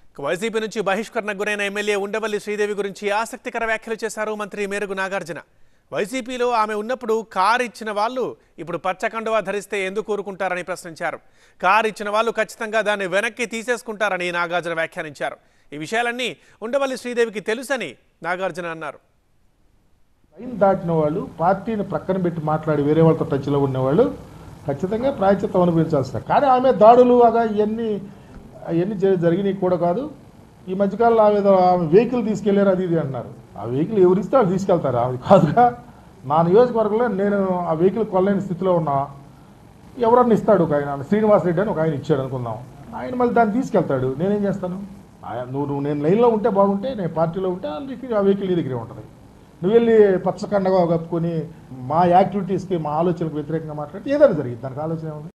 YCP నుంచి బహిష్కరణకు గురైన MLA Undavalli Sridevi గురించి ఆసక్తికర వ్యాఖ్యలు చేశారు మంత్రి మేరుగు నాగార్జున వైసీపీలో ఆమె ఉన్నప్పుడు కారు ఇచ్చిన వాళ్ళు ఇప్పుడు పచ్చకండువా ధరిస్తే ఎందుకు కూరుకుంటారని ప్రశ్నించారు కారు ఇచ్చిన వాళ్ళు ఖచ్చితంగా దాన్ని వెనక్కి తీసేసుకుంటారని నాగార్జున వ్యాఖ్యానించారు ఈ విషయాలన్నీ ఉండవల్లి శ్రీదేవికి తెలుసని నాగార్జున అన్నారు లైన్ దాటిన వాళ్ళు పార్టీని ప్రక్కన పెట్టి మాట్లాడి వేరే వాళ్ళతో టచ్లో ఉన్నవాళ్ళు ఖచ్చితంగా ప్రాయచిత్తం అనుభవించాల్సిందే కానీ ఆమె దాడులు అగా ఇవన్నీ అవన్నీ జ- జరిగినాయి కూడా కాదు ఈ మధ్యకాలంలో ఆమె ఏదో ఆమె వెహికల్ తీసుకెళ్లారు అది ఇది అన్నారు ఆ వెహికల్ ఎవరిస్తే వాళ్ళు తీసుకెళ్తారు ఆమె కాదుగా నా నియోజకవర్గంలో నేను ఆ వెహికల్ కొనలేని స్థితిలో ఉన్నా ఎవరన్నా ఇస్తాడు ఒక ఆయన శ్రీనివాస్ రెడ్డి అని ఒక ఆయన ఇచ్చాడు అనుకుందాం ఆయన మళ్ళీ దాన్ని తీసుకెళ్తాడు నేనేం చేస్తాను ఆయన నువ్వు నువ్వు నేను లైన్లో ఉంటే బాగుంటే నేను పార్టీలో ఉంటే ఆ వెహికల్ ఆ వెహికల్ నీ దగ్గరే ఉంటుంది నువ్వు వెళ్ళి పచ్చకండగా కప్పుకొని మా యాక్టివిటీస్కి మా ఆలోచనకు వ్యతిరేకంగా మాట్లాడితే ఏదైనా జరిగింది దానికి ఆలోచన ఏముంది